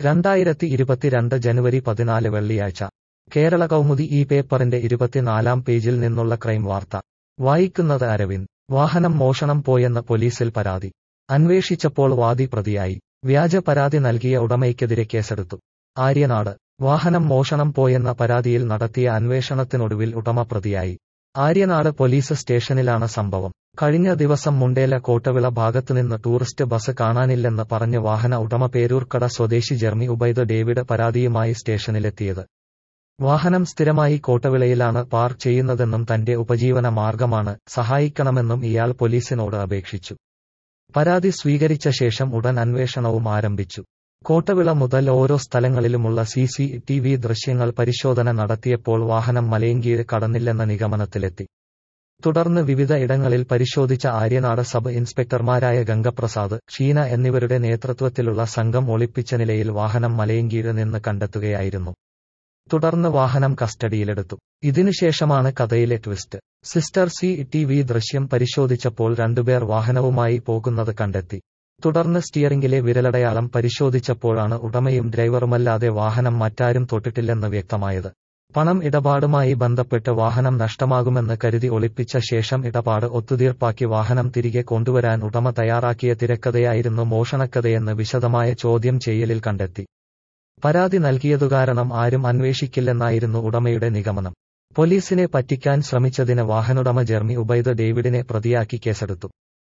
രണ്ടായിരത്തി ഇരുപത്തിരണ്ട് ജനുവരി പതിനാല് വെള്ളിയാഴ്ച കേരള കൗമുദി ഈ പേപ്പറിന്റെ ഇരുപത്തിനാലാം പേജിൽ നിന്നുള്ള ക്രൈം വാർത്ത വായിക്കുന്നത് അരവിന്ദ് വാഹനം മോഷണം പോയെന്ന് പോലീസിൽ പരാതി അന്വേഷിച്ചപ്പോൾ വാദി പ്രതിയായി വ്യാജ പരാതി നൽകിയ ഉടമയ്ക്കെതിരെ കേസെടുത്തു ആര്യനാട് വാഹനം മോഷണം പോയെന്ന പരാതിയിൽ നടത്തിയ അന്വേഷണത്തിനൊടുവിൽ ഉടമ പ്രതിയായി ആര്യനാട് പോലീസ് സ്റ്റേഷനിലാണ് സംഭവം കഴിഞ്ഞ ദിവസം മുണ്ടേല കോട്ടവിള ഭാഗത്തുനിന്ന് ടൂറിസ്റ്റ് ബസ് കാണാനില്ലെന്ന് പറഞ്ഞ് വാഹന ഉടമ പേരൂർക്കട സ്വദേശി ജെർമി ഉബൈദ് ഡേവിഡ് പരാതിയുമായി സ്റ്റേഷനിലെത്തിയത് വാഹനം സ്ഥിരമായി കോട്ടവിളയിലാണ് പാർക്ക് ചെയ്യുന്നതെന്നും തന്റെ ഉപജീവന മാർഗമാണ് സഹായിക്കണമെന്നും ഇയാൾ പോലീസിനോട് അപേക്ഷിച്ചു പരാതി സ്വീകരിച്ച ശേഷം ഉടൻ അന്വേഷണവും ആരംഭിച്ചു കോട്ടവിള മുതൽ ഓരോ സ്ഥലങ്ങളിലുമുള്ള സി സി ടി വി ദൃശ്യങ്ങൾ പരിശോധന നടത്തിയപ്പോൾ വാഹനം മലയങ്കീഴ് കടന്നില്ലെന്ന നിഗമനത്തിലെത്തി തുടർന്ന് വിവിധ ഇടങ്ങളിൽ പരിശോധിച്ച ആര്യനാട് സബ് ഇൻസ്പെക്ടർമാരായ ഗംഗപ്രസാദ് ഷീന എന്നിവരുടെ നേതൃത്വത്തിലുള്ള സംഘം ഒളിപ്പിച്ച നിലയിൽ വാഹനം മലയങ്കീഴ് നിന്ന് കണ്ടെത്തുകയായിരുന്നു തുടർന്ന് വാഹനം കസ്റ്റഡിയിലെടുത്തു ഇതിനുശേഷമാണ് കഥയിലെ twist sister C T V ദൃശ്യം പരിശോധിച്ചപ്പോൾ രണ്ടുപേർ വാഹനവുമായി പോകുന്നത് കണ്ടെത്തി തുടർന്ന് സ്റ്റിയറിംഗിലെ വിരലടയാളം പരിശോധിച്ചപ്പോഴാണ് ഉടമയും ഡ്രൈവറുമല്ലാതെ വാഹനം മറ്റാരും തൊട്ടിട്ടില്ലെന്ന് വ്യക്തമായത് പണം ഇടപാടുമായി ബന്ധപ്പെട്ട് വാഹനം നഷ്ടമാകുമെന്ന് കരുതി ഒളിപ്പിച്ച ശേഷം ഇടപാട് ഒത്തുതീർപ്പാക്കി വാഹനം തിരികെ കൊണ്ടുവരാൻ ഉടമ തയ്യാറാക്കിയ തിരക്കഥയായിരുന്നു മോഷണക്കഥയെന്ന് വിശദമായ ചോദ്യം ചെയ്യലിൽ കണ്ടെത്തി പരാതി നൽകിയതു കാരണം ആരും അന്വേഷിക്കില്ലെന്നായിരുന്നു ഉടമയുടെ നിഗമനം പോലീസിനെ പറ്റിക്കാൻ ശ്രമിച്ചതിന് വാഹനുടമ ജെർമി ഉബൈദ് ഡേവിഡിനെ പ്രതിയാക്കി കേസെടുത്തു